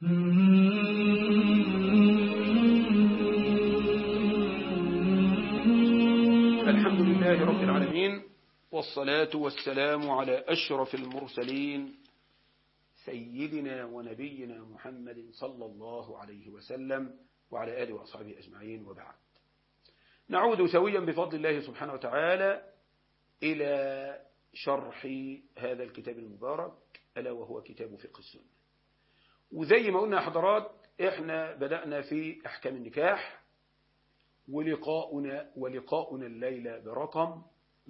الحمد لله رب العالمين والصلاة والسلام على أشرف المرسلين سيدنا ونبينا محمد صلى الله عليه وسلم وعلى آله وأصحابه أجمعين وبعد نعود سويا بفضل الله سبحانه وتعالى إلى شرح هذا الكتاب المبارك ألا وهو كتاب فقه السنة وزي ما قلنا حضرات احنا بدأنا في أحكام النكاح ولقاؤنا ولقاؤنا الليلة برقم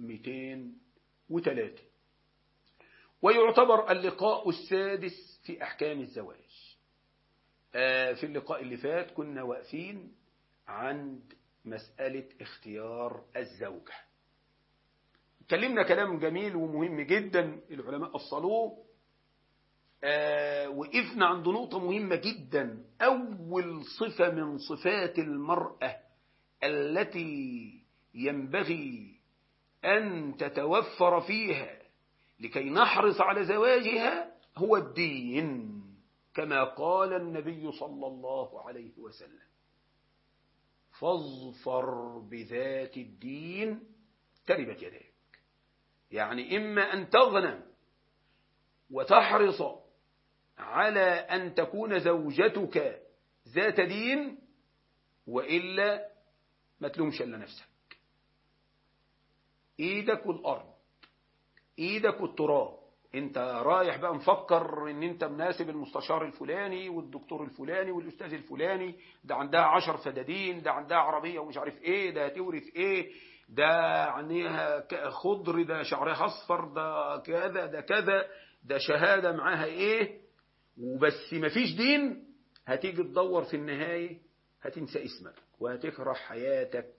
203 ويعتبر اللقاء السادس في أحكام الزواج في اللقاء اللي فات كنا واقفين عند مسألة اختيار الزوجة اتكلمنا كلام جميل ومهم جدا العلماء أصلوه وقفنا عند نقطة مهمة جدا أول صفة من صفات المرأة التي ينبغي أن تتوفر فيها لكي نحرص على زواجها هو الدين كما قال النبي صلى الله عليه وسلم فاظفر بذات الدين تربت يديك يعني إما أن تغنم وتحرص على أن تكون زوجتك ذات دين وإلا ما تلومش إلا نفسك إيدك والأرض إيدك والتراب انت رايح بقى مفكر ان انت مناسب المستشار الفلاني والدكتور الفلاني والاستاذ الفلاني ده عندها عشر فدادين ده عندها عربية ومش عارف ايه ده هتورث ايه ده عينيها خضر ده شعرها اصفر ده كذا ده كذا ده شهادة معاها ايه وبس مفيش دين هتيجي تدور في النهاية هتنسى اسمك وهتكره حياتك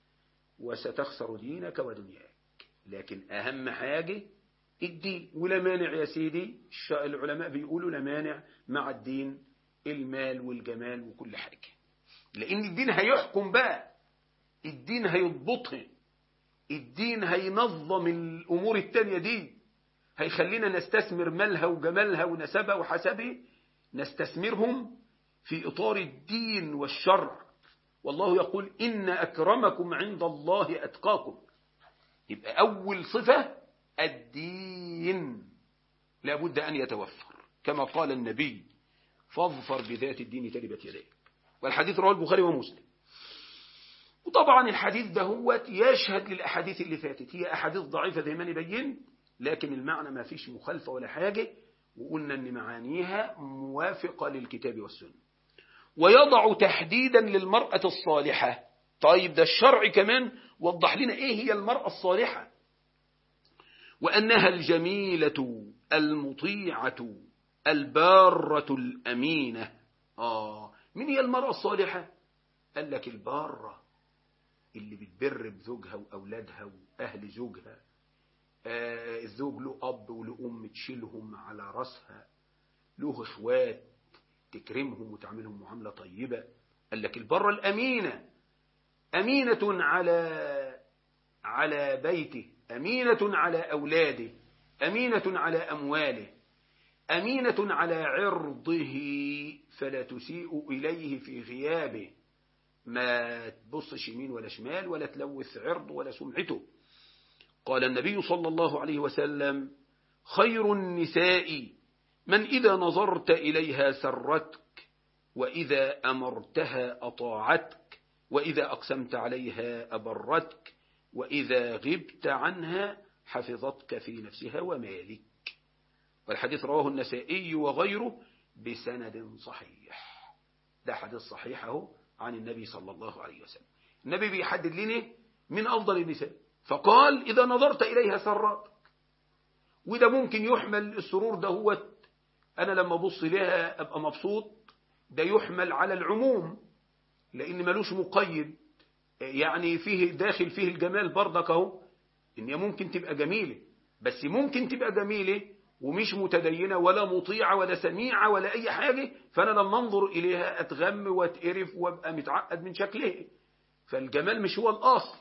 وستخسر دينك ودنياك لكن أهم حاجة الدين ولا مانع يا سيدي العلماء بيقولوا لا مانع مع الدين المال والجمال وكل حاجة لأن الدين هيحكم بقى الدين هيضبطها الدين هينظم الأمور التانية دي هيخلينا نستثمر مالها وجمالها ونسبها وحسبه نستثمرهم في إطار الدين والشرع والله يقول إن أكرمكم عند الله أتقاكم يبقى أول صفة الدين لابد أن يتوفر كما قال النبي فاظفر بذات الدين تربت يديك والحديث رواه البخاري ومسلم وطبعا الحديث ده هو يشهد للأحاديث اللي فاتت هي أحاديث ضعيفة زي ما نبين لكن المعنى ما فيش مخالفة ولا حاجة وقلنا أن معانيها موافقة للكتاب والسنة ويضع تحديدا للمرأة الصالحة طيب ده الشرع كمان وضح لنا ايه هي المرأة الصالحة وأنها الجميلة المطيعة البارة الأمينة آه من هي المرأة الصالحة قال لك البارة اللي بتبر بزوجها وأولادها وأهل زوجها آه الزوج له أب وله أم تشيلهم على رأسها له إخوات تكرمهم وتعملهم معاملة طيبة قال لك البرة الأمينة أمينة على على بيته أمينة على أولاده أمينة على أمواله أمينة على عرضه فلا تسيء إليه في غيابه ما تبصش يمين ولا شمال ولا تلوث عرض ولا سمعته قال النبي صلى الله عليه وسلم خير النساء من إذا نظرت إليها سرتك وإذا أمرتها أطاعتك وإذا أقسمت عليها أبرتك وإذا غبت عنها حفظتك في نفسها ومالك والحديث رواه النسائي وغيره بسند صحيح ده حديث صحيح اهو عن النبي صلى الله عليه وسلم النبي بيحدد لنا من أفضل النساء فقال إذا نظرت إليها سرتك وده ممكن يحمل السرور ده هو أنا لما أبص لها أبقى مبسوط ده يحمل على العموم لأن ملوش مقيد يعني فيه داخل فيه الجمال برضك اهو إن هي ممكن تبقى جميلة بس ممكن تبقى جميلة ومش متدينة ولا مطيعة ولا سميعة ولا أي حاجة فأنا لما أنظر إليها أتغم وأتقرف وأبقى متعقد من شكلها فالجمال مش هو الأصل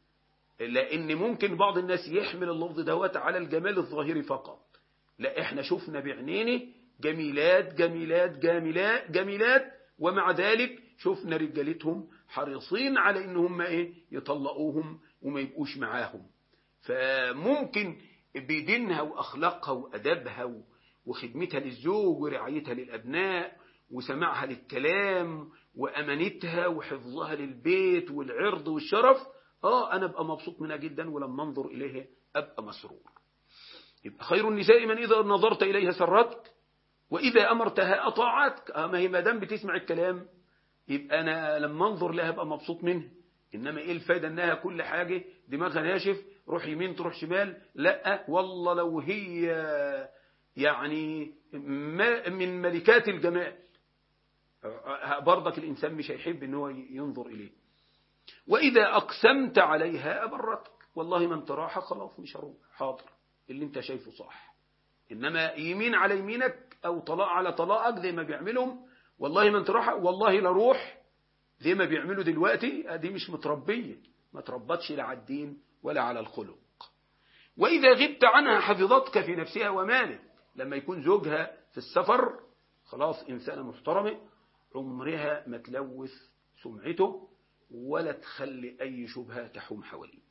لأن ممكن بعض الناس يحمل اللفظ دوت على الجمال الظاهري فقط لا احنا شفنا بعينينا جميلات جميلات جميلات جميلات ومع ذلك شفنا رجالتهم حريصين على ان هم ايه يطلقوهم وما يبقوش معاهم فممكن بدينها واخلاقها وادبها وخدمتها للزوج ورعايتها للابناء وسماعها للكلام وامانتها وحفظها للبيت والعرض والشرف اه انا ابقى مبسوط منها جدا ولما انظر اليها ابقى مسرور يبقى خير النساء من اذا نظرت اليها سرتك واذا امرتها اطاعتك آه ما هي ما دام بتسمع الكلام يبقى انا لما انظر لها ابقى مبسوط منها انما ايه الفايده انها كل حاجه دماغها ناشف روح يمين تروح شمال لا والله لو هي يعني ما من ملكات الجمال برضك الإنسان مش هيحب ان هو ينظر إليه وإذا أقسمت عليها أبرتك والله ما انت راحة خلاص مش هروح حاضر اللي انت شايفه صح إنما يمين على يمينك أو طلاق على طلاقك زي ما بيعملهم والله ما انت راحة والله لا روح زي ما بيعملوا دلوقتي دي مش متربية ما تربتش لا على الدين ولا على الخلق وإذا غبت عنها حفظتك في نفسها ومالك لما يكون زوجها في السفر خلاص إنسانة محترمة عمرها ما تلوث سمعته ولا تخلي أي شبهة تحوم حواليه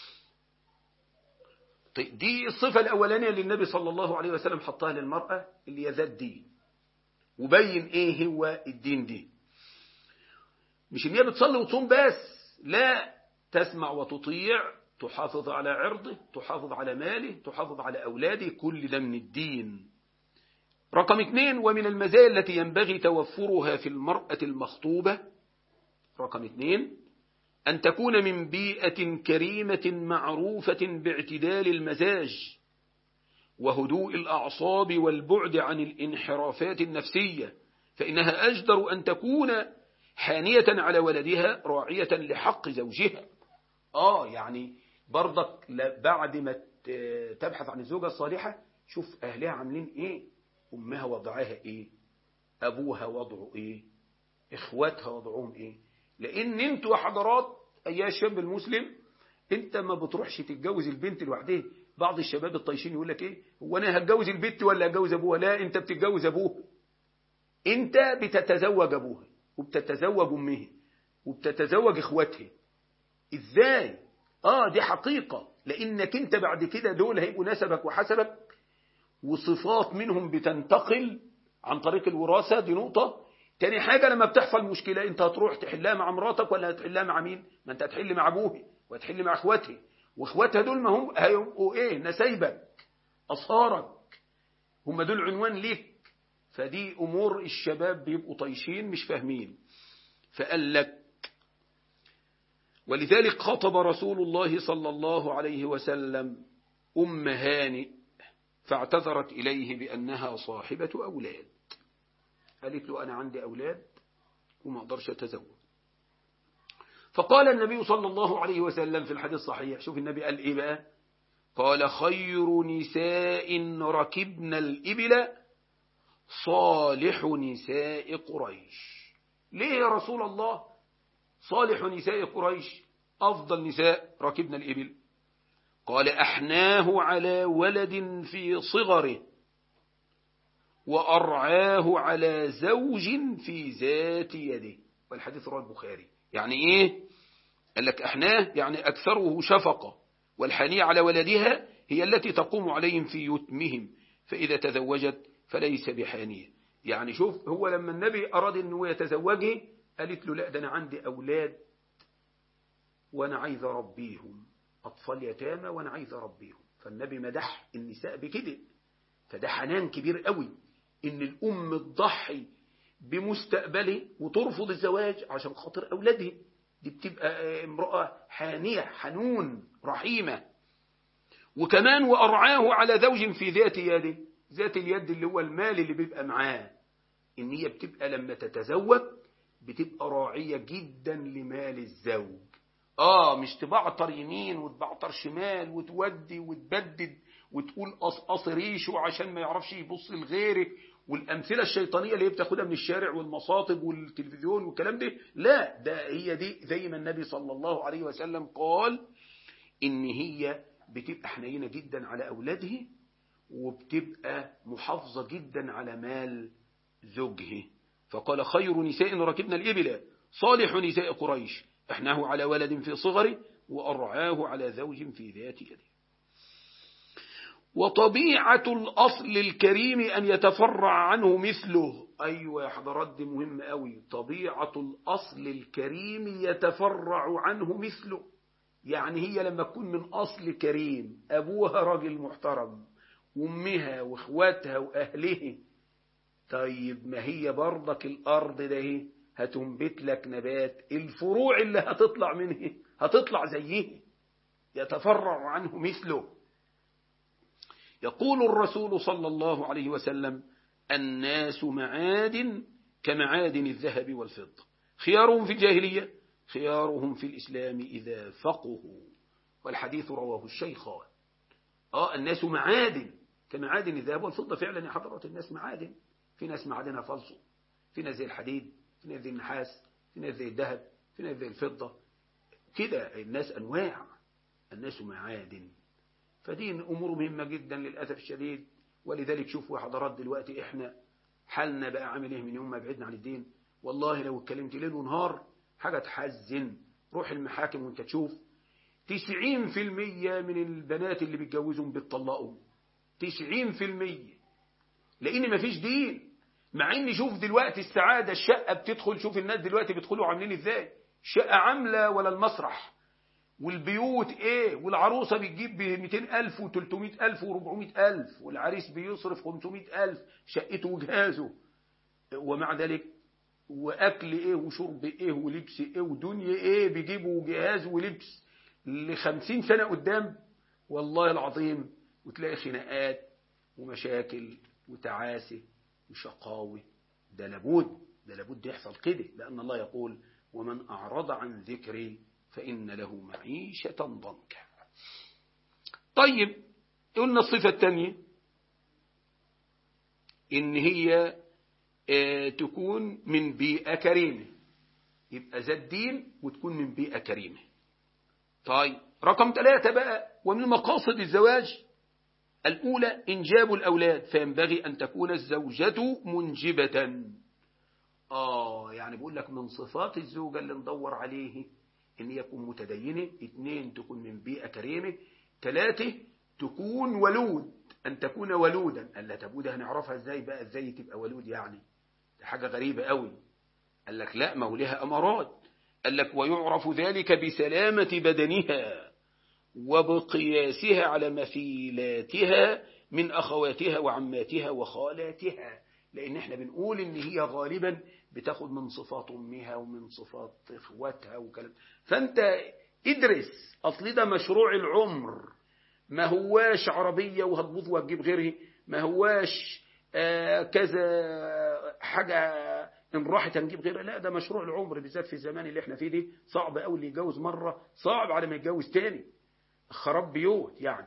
طيب دي الصفة الأولانية اللي النبي صلى الله عليه وسلم حطها للمرأة اللي هي ذات دين وبين إيه هو الدين دي مش إن هي بتصلي وتصوم بس لا تسمع وتطيع تحافظ على عرضه تحافظ على ماله تحافظ على أولاده كل ده من الدين رقم اثنين ومن المزايا التي ينبغي توفرها في المرأة المخطوبة رقم اثنين أن تكون من بيئة كريمة معروفة باعتدال المزاج وهدوء الأعصاب والبعد عن الانحرافات النفسية فإنها أجدر أن تكون حانية على ولدها راعية لحق زوجها آه يعني برضك بعد ما تبحث عن الزوجة الصالحة شوف أهلها عاملين إيه أمها وضعها إيه أبوها وضعه إيه إخواتها وضعهم إيه لأن أنتوا حضرات أيها الشاب المسلم أنت ما بتروحش تتجوز البنت لوحدها بعض الشباب الطيشين يقول لك إيه هو أنا هتجوز البنت ولا هتجوز أبوها لا أنت بتتجوز أبوها أنت بتتزوج أبوها وبتتزوج أمها وبتتزوج إخواتها إزاي آه دي حقيقة لأنك أنت بعد كده دول هيبقوا نسبك وحسبك وصفات منهم بتنتقل عن طريق الوراثة دي نقطة تاني حاجة لما بتحصل مشكلة انت هتروح تحلها مع مراتك ولا هتحلها مع مين ما انت هتحل مع ابوه وهتحل مع اخواتها واخواتها دول ما هم هيبقوا ايه نسايبك اصهارك هم دول عنوان ليك فدي امور الشباب بيبقوا طيشين مش فاهمين فقال لك ولذلك خطب رسول الله صلى الله عليه وسلم أم هانئ فاعتذرت إليه بأنها صاحبة أولاد قالت له أنا عندي أولاد وما أقدرش أتزوج فقال النبي صلى الله عليه وسلم في الحديث الصحيح شوف النبي قال إيه بقى قال خير نساء ركبن الإبل صالح نساء قريش ليه يا رسول الله صالح نساء قريش أفضل نساء ركبن الإبل قال أحناه على ولد في صغره وأرعاه على زوج في ذات يده والحديث رواه البخاري يعني إيه قال لك أحناه يعني أكثره شفقة والحنية على ولدها هي التي تقوم عليهم في يتمهم فإذا تزوجت فليس بحانية يعني شوف هو لما النبي أراد أنه يتزوجه قالت له لا ده أنا عندي أولاد وأنا عايز أربيهم أطفال يتامى وأنا عايز أربيهم فالنبي مدح النساء بكده فده حنان كبير قوي إن الأم تضحي بمستقبله وترفض الزواج عشان خاطر أولادها دي بتبقى امرأة حانية حنون رحيمة وكمان وأرعاه على زوج في ذات يده ذات اليد اللي هو المال اللي بيبقى معاه إن هي بتبقى لما تتزوج بتبقى راعية جدا لمال الزوج آه مش تبعتر يمين وتبعتر شمال وتودي وتبدد وتقول قصقص ريشه عشان ما يعرفش يبص لغيرك والأمثلة الشيطانية اللي هي بتاخدها من الشارع والمصاطب والتلفزيون والكلام ده لا ده هي دي زي ما النبي صلى الله عليه وسلم قال إن هي بتبقى حنينة جدا على أولاده وبتبقى محافظة جدا على مال زوجه فقال خير نساء ركبنا الإبل صالح نساء قريش احناه على ولد في صغره وأرعاه على زوج في ذات يده وطبيعة الأصل الكريم أن يتفرع عنه مثله أيوة يا حضرات دي مهم قوي طبيعة الأصل الكريم يتفرع عنه مثله يعني هي لما تكون من أصل كريم أبوها راجل محترم وأمها وإخواتها وأهله طيب ما هي برضك الأرض ده هتنبت لك نبات الفروع اللي هتطلع منه هتطلع زيه يتفرع عنه مثله يقول الرسول صلى الله عليه وسلم الناس معادن كمعادن الذهب والفضة خيارهم في الجاهلية خيارهم في الإسلام إذا فقهوا والحديث رواه الشيخان آه الناس معادن كمعادن الذهب والفضة فعلا يا حضرات الناس معادن في ناس معادنها فالصو في ناس زي الحديد في ناس زي النحاس في ناس زي الذهب في ناس زي الفضة كده الناس أنواع الناس معادن فدي أمور مهمة جدا للأسف الشديد ولذلك شوفوا يا حضرات دلوقتي إحنا حالنا بقى عامل إيه من يوم ما بعدنا عن الدين والله لو اتكلمت ليل ونهار حاجة تحزن روح المحاكم وانت تشوف تسعين في المية من البنات اللي بيتجوزهم بيطلقوا تسعين في المية لأن مفيش دين مع ان شوف دلوقتي السعادة الشقة بتدخل شوف الناس دلوقتي بيدخلوا عاملين ازاي شقة عاملة ولا المسرح والبيوت ايه والعروسة بتجيب ب 200000 و300000 و400000 والعريس بيصرف 500000 شقته وجهازه ومع ذلك واكل ايه وشرب ايه ولبس ايه ودنيا ايه بيجيبوا جهاز ولبس لخمسين سنة قدام والله العظيم وتلاقي خناقات ومشاكل وتعاسي وشقاوة ده لابد ده لابد يحصل كده لأن الله يقول ومن أعرض عن ذكري فإن له معيشة ضنكا طيب قلنا الصفة الثانية إن هي اه تكون من بيئة كريمة يبقى ذات دين وتكون من بيئة كريمة طيب رقم ثلاثة بقى ومن مقاصد الزواج الأولى إنجاب الأولاد فينبغي أن تكون الزوجة منجبة آه يعني بقول لك من صفات الزوجة اللي ندور عليه إن يكون متدينة اثنين تكون من بيئة كريمة ثلاثة تكون ولود أن تكون ولودا ألا تبود هنعرفها إزاي بقى إزاي تبقى ولود يعني ده حاجة غريبة قوي قال لك لا ما هو لها أمارات قال لك ويعرف ذلك بسلامة بدنها وبقياسها على مثيلاتها من أخواتها وعماتها وخالاتها لأن احنا بنقول إن هي غالبا بتاخد من صفات أمها ومن صفات إخواتها وكلام فأنت ادرس أصل ده مشروع العمر ما هواش عربية وهتبوظ وهتجيب غيره ما هواش آه كذا حاجة إن راحت هنجيب غيرها لا ده مشروع العمر بالذات في الزمان اللي احنا فيه دي صعب قوي اللي يتجوز مرة صعب على ما يتجوز تاني خراب بيوت يعني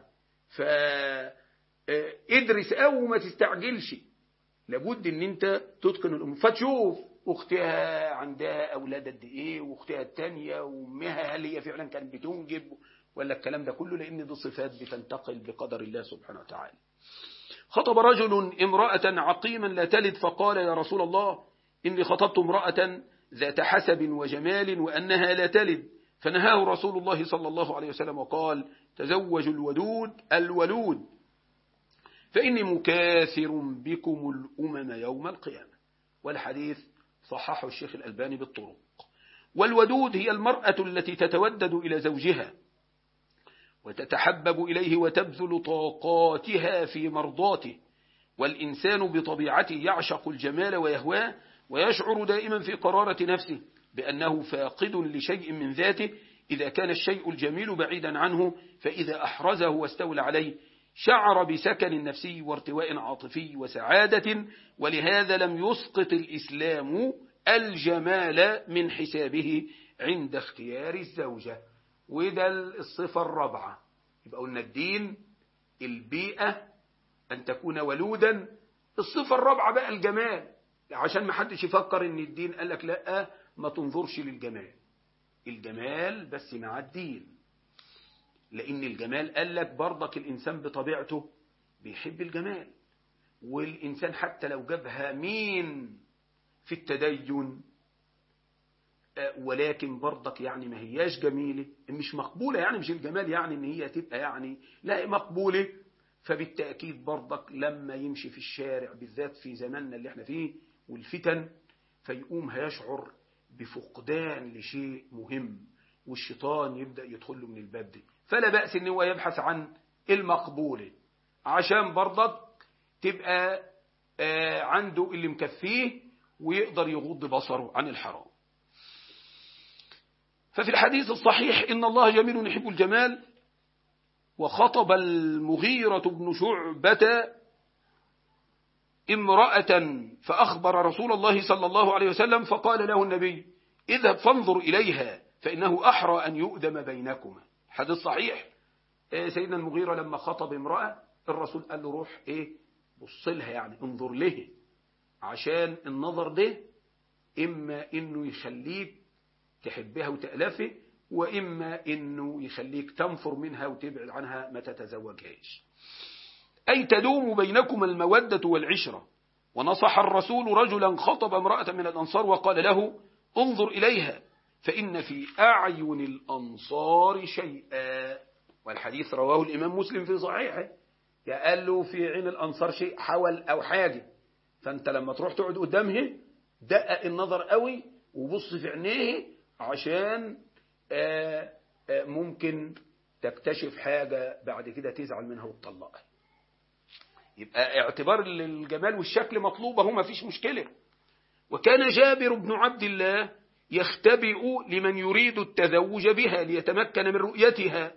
فادرس أو ما تستعجلش لابد ان انت تتقن الامور فتشوف اختها عندها اولاد قد ايه واختها الثانيه وامها هل هي فعلا كانت بتنجب ولا الكلام ده كله لان دي صفات بتنتقل بقدر الله سبحانه وتعالى خطب رجل امرأة عقيما لا تلد فقال يا رسول الله إني خطبت امرأة ذات حسب وجمال وأنها لا تلد فنهاه رسول الله صلى الله عليه وسلم وقال تزوجوا الودود الولود فإني مكاثر بكم الأمم يوم القيامة والحديث صححه الشيخ الألباني بالطرق والودود هي المرأة التي تتودد إلى زوجها وتتحبب إليه وتبذل طاقاتها في مرضاته والإنسان بطبيعته يعشق الجمال ويهواه ويشعر دائما في قرارة نفسه بأنه فاقد لشيء من ذاته إذا كان الشيء الجميل بعيدا عنه فإذا أحرزه واستولى عليه شعر بسكن نفسي وارتواء عاطفي وسعادة ولهذا لم يسقط الإسلام الجمال من حسابه عند اختيار الزوجة وده الصفة الرابعة يبقى قلنا الدين البيئة أن تكون ولودا الصفة الرابعة بقى الجمال عشان ما حدش يفكر ان الدين قال لك لا ما تنظرش للجمال الجمال بس مع الدين لأن الجمال قال لك برضك الإنسان بطبيعته بيحب الجمال والإنسان حتى لو جابها مين في التدين ولكن برضك يعني ما هياش جميلة مش مقبولة يعني مش الجمال يعني ان هي تبقى يعني لا مقبولة فبالتأكيد برضك لما يمشي في الشارع بالذات في زماننا اللي احنا فيه والفتن فيقوم هيشعر بفقدان لشيء مهم والشيطان يبدأ يدخل له من الباب دي فلا بأس ان هو يبحث عن المقبولة عشان برضك تبقى عنده اللي مكفيه ويقدر يغض بصره عن الحرام ففي الحديث الصحيح إن الله جميل يحب الجمال وخطب المغيرة بن شعبة امرأة فأخبر رسول الله صلى الله عليه وسلم فقال له النبي اذهب فانظر إليها فإنه أحرى أن يؤدم بينكما حديث صحيح سيدنا المغيرة لما خطب امرأة الرسول قال له روح ايه بص لها يعني انظر له عشان النظر ده إما إنه يخليك تحبها وتألفه وإما إنه يخليك تنفر منها وتبعد عنها ما تتزوجهاش أي تدوم بينكما المودة والعشرة ونصح الرسول رجلا خطب امرأة من الأنصار وقال له انظر إليها فإن في أعين الأنصار شيئا والحديث رواه الإمام مسلم في صحيحه قال له في عين الأنصار شيء حول أو حاجة فأنت لما تروح تقعد قدامها دقق النظر قوي وبص في عينيه عشان آآ آآ ممكن تكتشف حاجة بعد كده تزعل منها وتطلقها يبقى اعتبار الجمال والشكل مطلوبة هو ما فيش مشكلة وكان جابر بن عبد الله يختبئ لمن يريد التزوج بها ليتمكن من رؤيتها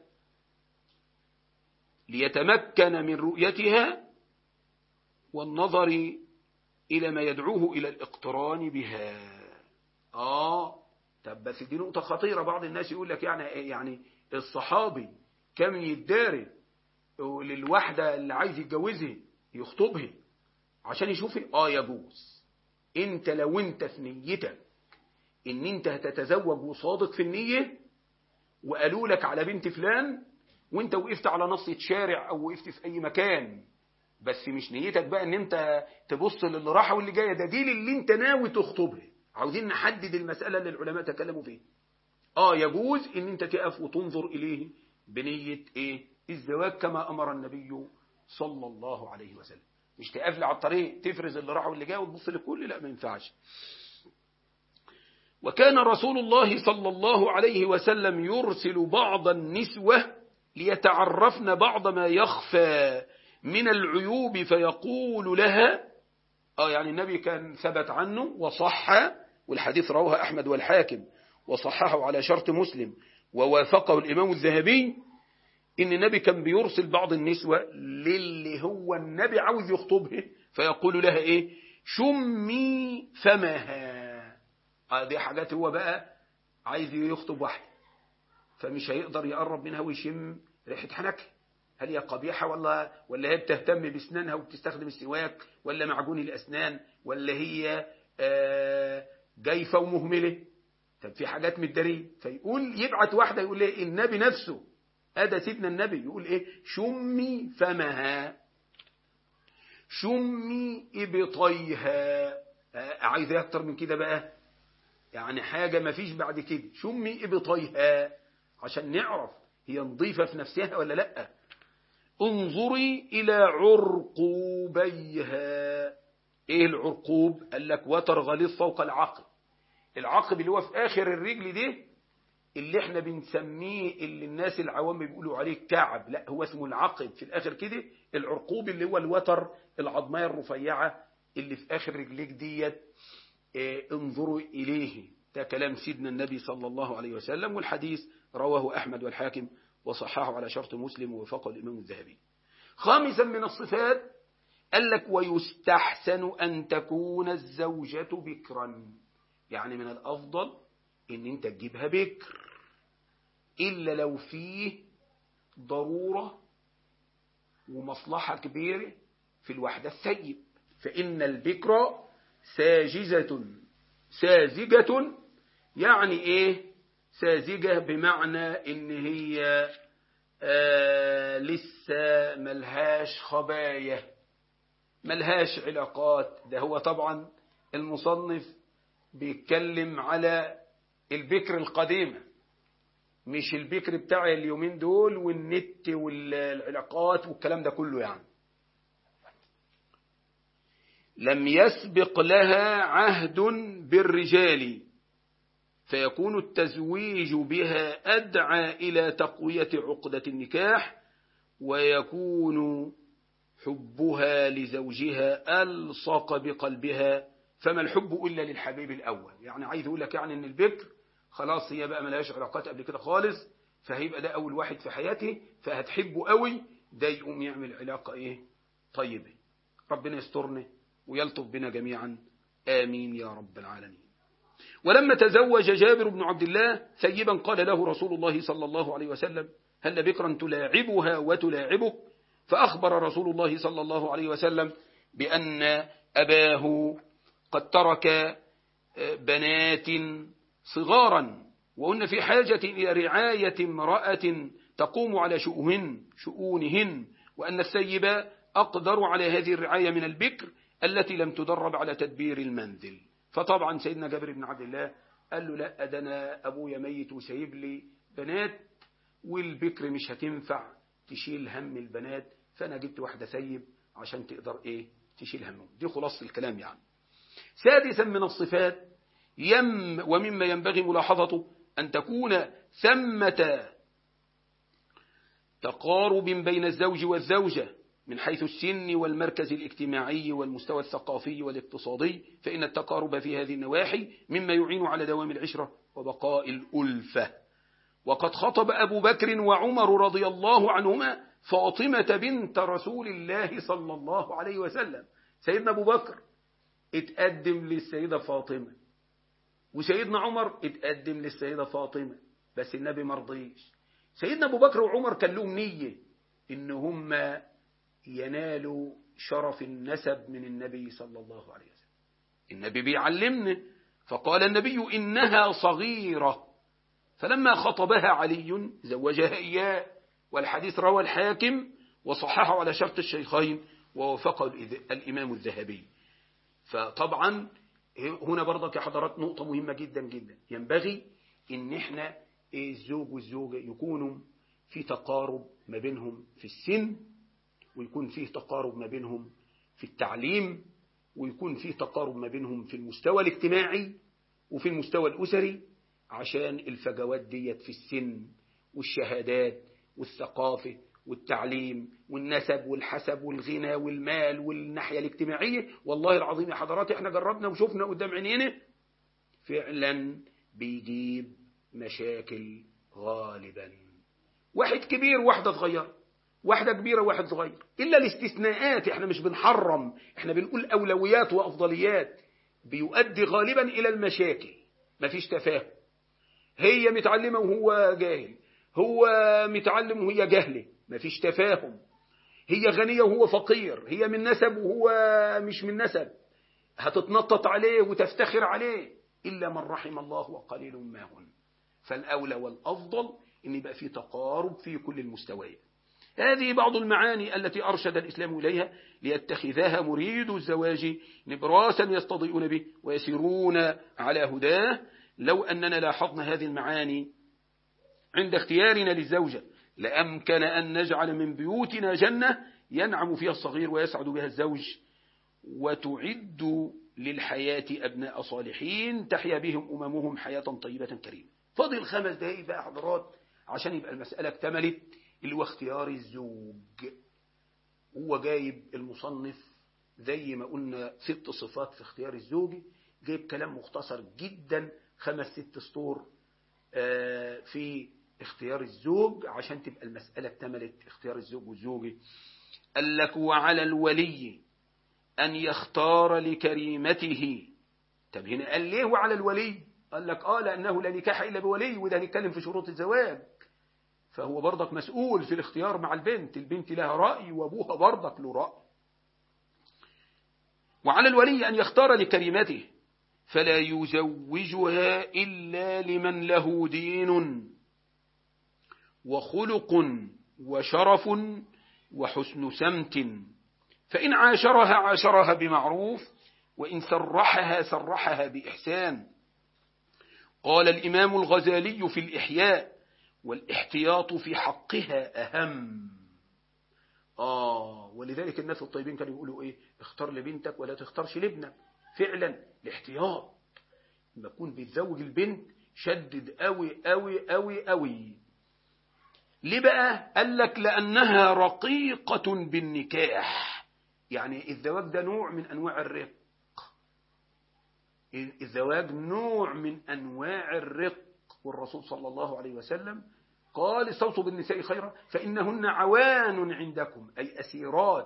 ليتمكن من رؤيتها والنظر إلى ما يدعوه إلى الاقتران بها آه طب بس دي نقطة خطيرة بعض الناس يقول لك يعني يعني الصحابي كم يداري للواحدة اللي عايز يتجوزها يخطبها عشان يشوفها اه يجوز انت لو انت في نيتك ان انت هتتزوج وصادق في النية وقالوا لك على بنت فلان وانت وقفت على نصية شارع او وقفت في اي مكان بس مش نيتك بقى ان انت تبص للي راحه واللي جايه ده دي اللي انت ناوي تخطبها عاوزين نحدد المسألة اللي العلماء تكلموا فيها اه يجوز ان انت تقف وتنظر اليه بنية ايه الزواج كما امر النبي صلى الله عليه وسلم مش تقف لي على الطريق تفرز اللي راح واللي جاي وتبص لكل لا ما ينفعش وكان رسول الله صلى الله عليه وسلم يرسل بعض النسوة ليتعرفن بعض ما يخفى من العيوب فيقول لها آه يعني النبي كان ثبت عنه وصح والحديث رواه أحمد والحاكم وصححه على شرط مسلم ووافقه الإمام الذهبي إن النبي كان بيرسل بعض النسوة للي هو النبي عاوز يخطبها فيقول لها إيه شمي فمها آه دي حاجات هو بقى عايز يخطب واحد فمش هيقدر يقرب منها ويشم ريحة حنكها هل هي قبيحة ولا ولا هي بتهتم باسنانها وبتستخدم السواك ولا معجون الأسنان ولا هي آه جايفة ومهملة طب في حاجات متدارية فيقول يبعت واحدة يقول ايه النبي نفسه أدى سيدنا النبي يقول ايه شمي فمها شمي إبطيها آه عايز اكتر من كده بقى يعني حاجة ما فيش بعد كده شمي إبطيها عشان نعرف هي نظيفة في نفسها ولا لأ انظري إلى عرقوبيها ايه العرقوب قال لك وتر غليظ فوق العقب العقب اللي هو في آخر الرجل دي اللي احنا بنسميه اللي الناس العوام بيقولوا عليه كعب لا هو اسمه العقب في الآخر كده العرقوب اللي هو الوتر العظمية الرفيعة اللي في آخر رجليك ديت اه انظروا إليه ده كلام سيدنا النبي صلى الله عليه وسلم والحديث رواه أحمد والحاكم وصححه على شرط مسلم ووافقه الإمام الذهبي خامسا من الصفات قال لك ويستحسن أن تكون الزوجة بكرا يعني من الأفضل إن أنت تجيبها بكر إلا لو فيه ضرورة ومصلحة كبيرة في الوحدة السيب فإن البكر ساجزة ساذجة يعني إيه ساذجة بمعنى إن هي آه لسه ملهاش خبايا ملهاش علاقات ده هو طبعا المصنف بيتكلم على البكر القديمة مش البكر بتاع اليومين دول والنت والعلاقات والكلام ده كله يعني لم يسبق لها عهد بالرجال فيكون التزويج بها أدعى إلى تقوية عقدة النكاح ويكون حبها لزوجها ألصق بقلبها فما الحب إلا للحبيب الأول يعني عايز يقول لك يعني أن البكر خلاص هي بقى ملهاش علاقات قبل كده خالص فهيبقى ده أول واحد في حياته فهتحبه قوي ده يقوم يعمل علاقة إيه طيبة ربنا يسترنا ويلطف بنا جميعا آمين يا رب العالمين ولما تزوج جابر بن عبد الله ثيبا قال له رسول الله صلى الله عليه وسلم هل بكرا تلاعبها وتلاعبك فأخبر رسول الله صلى الله عليه وسلم بأن أباه قد ترك بنات صغارا وأن في حاجة إلى رعاية امرأة تقوم على شؤهن شؤونهن وأن السيب أقدر على هذه الرعاية من البكر التي لم تدرب على تدبير المنزل فطبعا سيدنا جابر بن عبد الله قال له لا ده انا ابويا ميت وسايب لي بنات والبكر مش هتنفع تشيل هم البنات فانا جبت واحده سيب عشان تقدر ايه تشيل همهم دي خلاصة الكلام يعني سادسا من الصفات يم ومما ينبغي ملاحظته أن تكون ثمة تقارب بين الزوج والزوجة من حيث السن والمركز الاجتماعي والمستوى الثقافي والاقتصادي فإن التقارب في هذه النواحي مما يعين على دوام العشرة وبقاء الألفة وقد خطب أبو بكر وعمر رضي الله عنهما فاطمة بنت رسول الله صلى الله عليه وسلم سيدنا أبو بكر اتقدم للسيدة فاطمة وسيدنا عمر اتقدم للسيدة فاطمة بس النبي مرضيش سيدنا أبو بكر وعمر كان لهم نية إن هم ينالوا شرف النسب من النبي صلى الله عليه وسلم النبي بيعلمنا فقال النبي إنها صغيرة فلما خطبها علي زوجها إياه والحديث روى الحاكم وصححه على شرط الشيخين ووافقه الإمام الذهبي فطبعا هنا برضك يا حضرات نقطة مهمة جدا جدا ينبغي ان احنا الزوج والزوجة يكونوا في تقارب ما بينهم في السن ويكون فيه تقارب ما بينهم في التعليم ويكون فيه تقارب ما بينهم في المستوى الاجتماعي وفي المستوى الأسري عشان الفجوات ديت في السن والشهادات والثقافة والتعليم والنسب والحسب والغنى والمال والناحية الاجتماعية والله العظيم يا حضرات احنا جربنا وشفنا قدام عينينا فعلا بيجيب مشاكل غالبا واحد كبير واحدة صغيرة واحدة كبيرة واحد صغير إلا الاستثناءات احنا مش بنحرم احنا بنقول أولويات وأفضليات بيؤدي غالبا إلى المشاكل مفيش تفاهم هي متعلمة وهو جاهل هو متعلم وهي جهلة مفيش تفاهم هي غنية وهو فقير هي من نسب وهو مش من نسب هتتنطط عليه وتفتخر عليه إلا من رحم الله وقليل ما هن فالأولى والأفضل إن يبقى في تقارب في كل المستويات هذه بعض المعاني التي أرشد الإسلام إليها ليتخذها مريد الزواج نبراسا يستضيئون به ويسيرون على هداه لو أننا لاحظنا هذه المعاني عند اختيارنا للزوجة لأمكن أن نجعل من بيوتنا جنة ينعم فيها الصغير ويسعد بها الزوج وتعد للحياة أبناء صالحين تحيا بهم أممهم حياة طيبة كريمة فاضل خمس دقائق بقى حضرات عشان يبقى المسألة اكتملت اللي هو اختيار الزوج هو جايب المصنف زي ما قلنا ست صفات في اختيار الزوج جايب كلام مختصر جدا خمس ست سطور في اختيار الزوج عشان تبقى المسألة اكتملت اختيار الزوج والزوجة قال لك وعلى الولي أن يختار لكريمته طب هنا قال ليه وعلى الولي قال لك آه لأنه لا نكاح إلا بولي وده هنتكلم في شروط الزواج فهو برضك مسؤول في الاختيار مع البنت البنت لها رأي وابوها برضك له رأي وعلى الولي أن يختار لكريمته فلا يزوجها إلا لمن له دين وخلق وشرف وحسن سمت فإن عاشرها عاشرها بمعروف وإن سرحها سرحها بإحسان قال الإمام الغزالي في الإحياء والاحتياط في حقها أهم آه ولذلك الناس الطيبين كانوا يقولوا إيه اختار لبنتك ولا تختارش لابنك فعلا الاحتياط لما تكون بتزوج البنت شدد قوي قوي قوي قوي ليه بقى قال لك لأنها رقيقة بالنكاح يعني الزواج ده نوع من أنواع الرق الزواج نوع من أنواع الرق والرسول صلى الله عليه وسلم قال استوصوا بالنساء خيرا فإنهن عوان عندكم أي أسيرات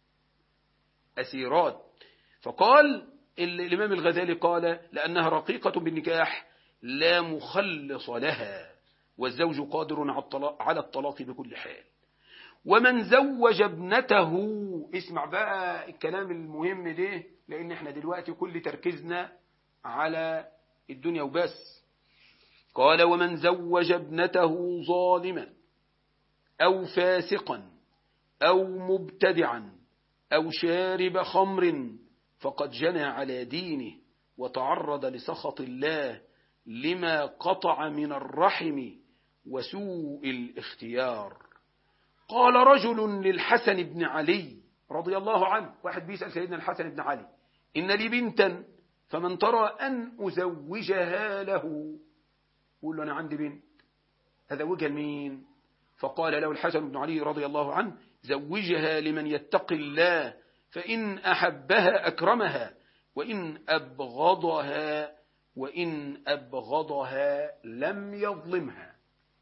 أسيرات فقال الإمام الغزالي قال لأنها رقيقة بالنكاح لا مخلص لها والزوج قادر على الطلاق بكل حال ومن زوج ابنته اسمع بقى الكلام المهم ده لأن احنا دلوقتي كل تركيزنا على الدنيا وبس قال ومن زوج ابنته ظالما أو فاسقا أو مبتدعا أو شارب خمر فقد جنى على دينه وتعرض لسخط الله لما قطع من الرحم وسوء الاختيار قال رجل للحسن بن علي رضي الله عنه واحد بيسأل سيدنا الحسن بن علي إن لي بنتا فمن ترى أن أزوجها له قول له أنا عندي بنت أزوجها لمين فقال له الحسن بن علي رضي الله عنه زوجها لمن يتقي الله فإن أحبها أكرمها وإن أبغضها وإن أبغضها لم يظلمها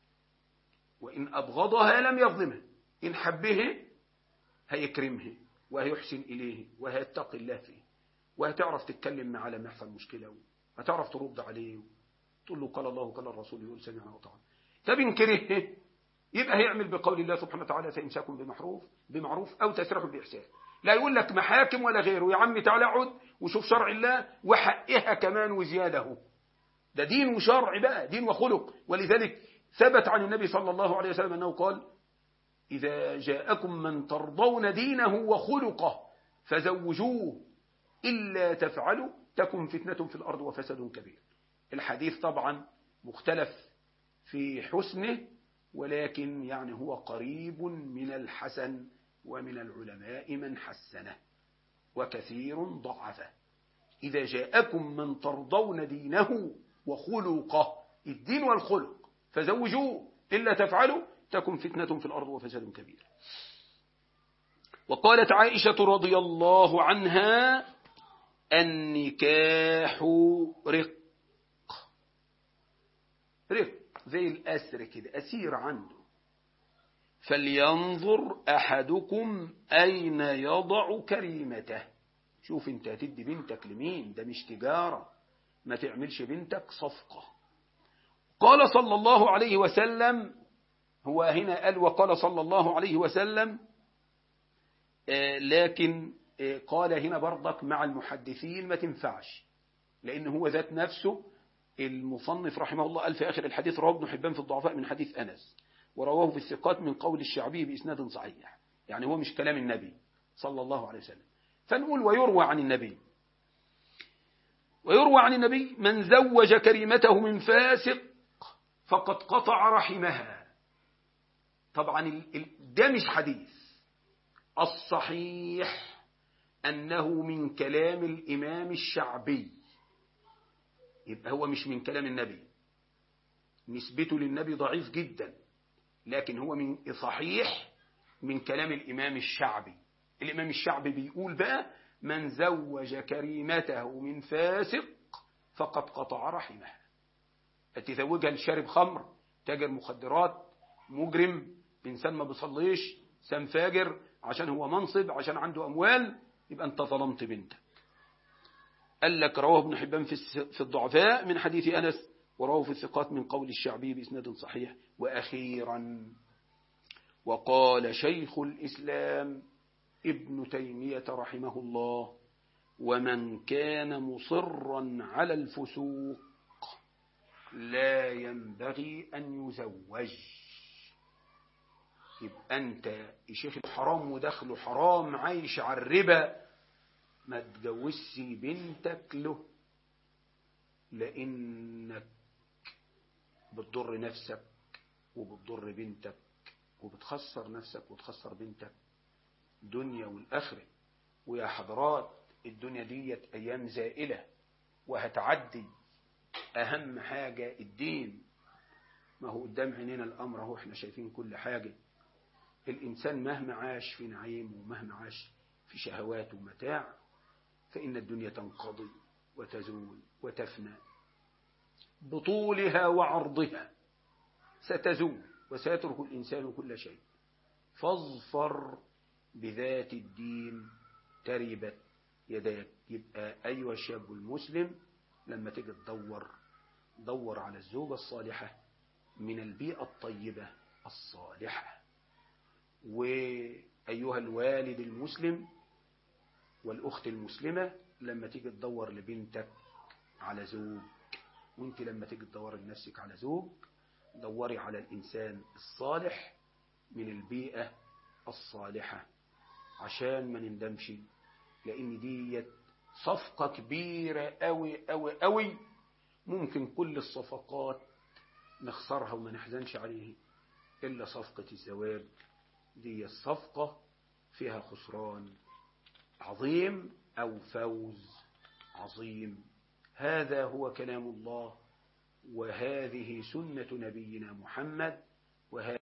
وإن أبغضها لم يظلمها إن حبه هيكرمه وهيحسن إليه وهيتقي الله فيه وهتعرف تتكلم معاه لما يحصل مشكلة وهتعرف ترد عليه تقول له قال الله قال الرسول يقول سمعنا وطعنا طب إن كرهه يبقى هيعمل بقول الله سبحانه وتعالى فإمساكم بمعروف بمعروف أو تسرح بإحسان لا يقول لك محاكم ولا غيره يا عمي تعالى اقعد وشوف شرع الله وحقها كمان وزياده ده دين وشرع بقى دين وخلق ولذلك ثبت عن النبي صلى الله عليه وسلم أنه قال إذا جاءكم من ترضون دينه وخلقه فزوجوه إلا تفعلوا تكن فتنة في الأرض وفساد كبير الحديث طبعا مختلف في حسنه ولكن يعني هو قريب من الحسن ومن العلماء من حسنه وكثير ضعفه إذا جاءكم من ترضون دينه وخلقه الدين والخلق فزوجوه إلا تفعلوا تكن فتنة في الأرض وفساد كبير وقالت عائشة رضي الله عنها النكاح رق رق زي الأسر كده أسير عنده فلينظر أحدكم أين يضع كريمته شوف انت هتدي بنتك لمين ده مش تجارة ما تعملش بنتك صفقة قال صلى الله عليه وسلم هو هنا قال وقال صلى الله عليه وسلم آه لكن آه قال هنا برضك مع المحدثين ما تنفعش لأن هو ذات نفسه المصنف رحمه الله قال في آخر الحديث رواه ابن حبان في الضعفاء من حديث أنس ورواه في الثقات من قول الشعبي بإسناد صحيح يعني هو مش كلام النبي صلى الله عليه وسلم فنقول ويروى عن النبي ويروى عن النبي من زوج كريمته من فاسق فقد قطع رحمها طبعا ده مش حديث الصحيح أنه من كلام الإمام الشعبي يبقى هو مش من كلام النبي نسبته للنبي ضعيف جدا لكن هو من صحيح من كلام الإمام الشعبي الإمام الشعبي بيقول بقى من زوج كريمته من فاسق فقد قطع رحمها تزوجها لشارب خمر تاجر مخدرات مجرم إنسان ما بيصليش إنسان فاجر عشان هو منصب عشان عنده أموال يبقى أنت ظلمت بنتك قال لك رواه ابن حبان في الضعفاء من حديث أنس ورواه في الثقات من قول الشعبي بإسناد صحيح وأخيرا وقال شيخ الإسلام ابن تيمية رحمه الله ومن كان مصرا على الفسوق لا ينبغي أن يزوج يبقى أنت شيخ الحرام ودخله حرام عايش على الربا ما تجوزش بنتك له لأنك بتضر نفسك وبتضر بنتك وبتخسر نفسك وتخسر بنتك دنيا والآخرة ويا حضرات الدنيا ديت أيام زائلة وهتعدي أهم حاجة الدين ما هو قدام عينينا الأمر اهو احنا شايفين كل حاجة الإنسان مهما عاش في نعيم ومهما عاش في شهوات ومتاع فإن الدنيا تنقضي وتزول وتفنى بطولها وعرضها ستزول وسيترك الإنسان كل شيء فاظفر بذات الدين تربت يداك يبقى أيها الشاب المسلم لما تيجي تدور دور على الزوجة الصالحة من البيئة الطيبة الصالحة وأيها الوالد المسلم والأخت المسلمة لما تيجي تدور لبنتك على زوج وانت لما تيجي تدور لنفسك على زوج دوري على الإنسان الصالح من البيئة الصالحة عشان ما نندمش لأن دي صفقة كبيرة أوي أوي أوي ممكن كل الصفقات نخسرها وما نحزنش عليه إلا صفقة الزواج دي الصفقة فيها خسران عظيم أو فوز عظيم هذا هو كلام الله وهذه سنة نبينا محمد وهذا